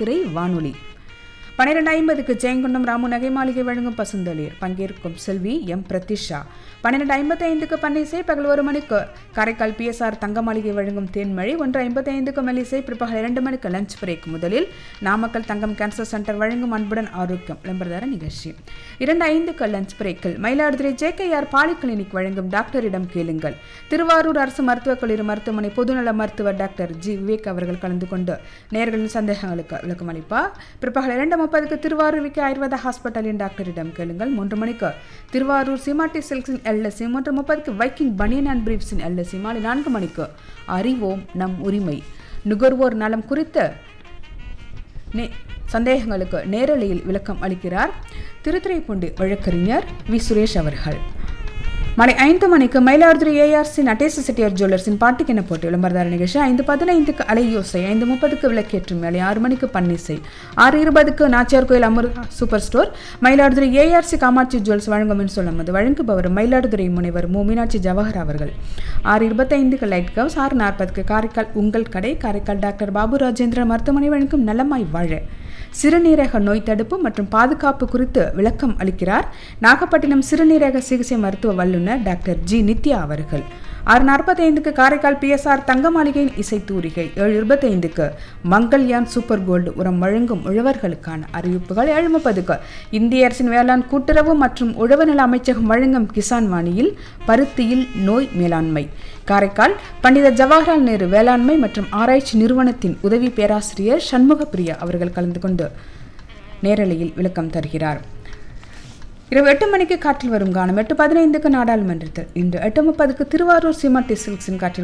முத்திரை வானொலி பன்னிரெண்டு ஐம்பதுக்கு ஜெயங்கொண்டம் ராமு நகை மாளிகை வழங்கும் பசுந்தளிர் பங்கேற்கும் செல்வி எம் பிரதிஷா பன்னிரெண்டு ஐம்பத்தி ஐந்துக்கு பன்னிசை பகல் ஒரு மணிக்கு காரைக்கால் பிஎஸ்ஆர் தங்க மாளிகை வழங்கும் தேன்மழை ஒன்று ஐம்பத்தி ஐந்துக்கு மெல்லிசை பிற்பகல் இரண்டு மணிக்கு லஞ்ச் பிரேக் முதலில் நாமக்கல் தங்கம் கேன்சர் சென்டர் வழங்கும் அன்புடன் ஆரோக்கியம் விளம்பரதார நிகழ்ச்சி இரண்டு ஐந்துக்கு லஞ்ச் பிரேக்கில் மயிலாடுதுறை ஜேகேஆர் பாலி கிளினிக் வழங்கும் டாக்டரிடம் கேளுங்கள் திருவாரூர் அரசு மருத்துவக் கல்லூரி மருத்துவமனை பொதுநல மருத்துவர் டாக்டர் ஜி விவேக் அவர்கள் கலந்து கொண்டு நேர்களின் சந்தேகங்களுக்கு விளக்கம் அளிப்பார் பிற்பகல் இரண்டு முப்பதுக்கு திருவாரூர் விக்கி ஆயுர்வேத ஹாஸ்பிட்டலின் டாக்டரிடம் கேளுங்கள் மூன்று மணிக்கு திருவாரூர் சிமாட்டி சில்க்ஸின் எல்எஸ்சி மூன்று முப்பதுக்கு வைக்கிங் பனியன் அண்ட் பிரீஃப்ஸின் எல்எஸ்சி மாலை நான்கு மணிக்கு அறிவோம் நம் உரிமை நுகர்வோர் நலம் குறித்த நே சந்தேகங்களுக்கு நேரலையில் விளக்கம் அளிக்கிறார் திருத்துறைப்பூண்டி வழக்கறிஞர் வி சுரேஷ் அவர்கள் மணி ஐந்து மணிக்கு மயிலாடுதுறை ஏஆர்சி நடேச செட்டியார் ஜுவல்லர்ஸின் பாட்டுக்கென போட்டு விளம்பரதார நிகழ்ச்சி ஐந்து பதினைந்துக்கு அலையோசை ஐந்து முப்பதுக்கு விளக்கேற்றும் வேலை ஆறு மணிக்கு பன்னிசை ஆறு இருபதுக்கு Nachiyar Koil Amirtha super store Mayiladuthurai ARC Kamatchi jewels வழங்கும் என்று சொல்லும் அது வழங்குபவர் மயிலாடுதுறை முனைவர் மு மீனாட்சி ஜவஹர் அவர்கள் ஆறு இருபத்தைந்துக்கு லைட் கவுஸ் ஆறு நாற்பதுக்கு காரைக்கால் உங்கள் கடை காரைக்கால் டாக்டர் பாபு ராஜேந்திர மருத்துவமனை வழங்கும் நலமாய் வாழ சிறுநீரக நோய் தடுப்பு மற்றும் பாதுகாப்பு குறித்து விளக்கம் அளிக்கிறார் நாகப்பட்டினம் சிறுநீரக சிகிச்சை மருத்துவ வல்லுநர் டாக்டர் ஜி நித்யா அவர்கள் ஆறு நாற்பத்தைந்துக்கு காரைக்கால் பிஎஸ்ஆர் தங்க மாளிகையின் இசைத்தூரிகை ஏழு இருபத்தைந்துக்கு மங்கள்யான் சூப்பர் கோல்டு உரம் வழங்கும் உழவர்களுக்கான அறிவிப்புகள் ஏழு முப்பதுக்கு இந்திய அரசின் வேளாண் கூட்டுறவு மற்றும் உழவு நல அமைச்சகம் வழங்கும் கிசான் வாணியில் பருத்தியில் நோய் மேலாண்மை காரைக்கால் பண்டித ஜவஹர்லால் நேரு வேளாண்மை மற்றும் ஆராய்ச்சி நிறுவனத்தின் உதவி பேராசிரியர் சண்முகப்பிரியா அவர்கள் கலந்து கொண்டு நேரலையில் விளக்கம் தருகிறார் இரவு எட்டு மணிக்கு காற்றில் வரும் கானம் எட்டு பதினைந்துக்கு நாடாளுமன்றத்தில் இன்று எட்டு முப்பதுக்கு திருவாரூர் சிமாட்டி சில்க்ஸின் காற்றில்